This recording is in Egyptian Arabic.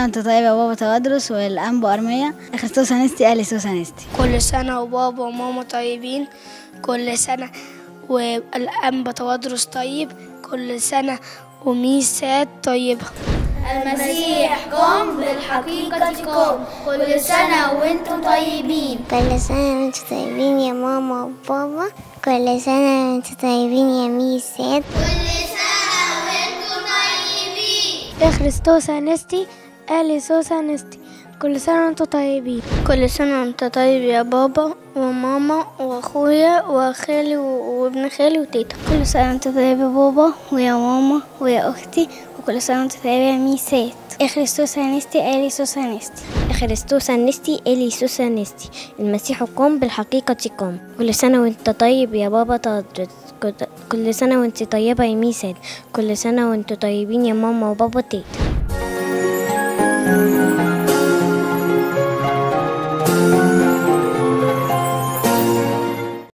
وانت طيب يا بابا توادرس والأنبا أرمية خريستوس أنستي أليسوس أنستي كل سنة وبابا وماما طيبين كل سنة والأنبا توادرس طيب كل سنة وميسات طيبة المسيح قام بالحقيقة قام كل سنة وانتم طيبين كل سنة وانتم طيبين يا ماما وبابا كل سنة وانتم طيبين يا ميسات كل سنة وانتم طيبين يا خريستوس أنستي أليسوس أنستي كل سنة وانتم طيبين كل سنة وانت طيب يا بابا وماما واخويا وخالي وابن خالي وتيتا كل سنة وانت طيب يا بابا ويا ماما ويا أختي وكل سنة وانت طيب يا ميسات يا خريستوس أنستي أليسوس أنستي يا خريستوس أنستي أليسوس أنستي المسيح قام بالحقيقة قام كل سنة وانت طيب يا بابا تدرس كل سنة وانت طيبة يا ميسات كل سنة وانتوا طيبين يا ماما وبابا تيتا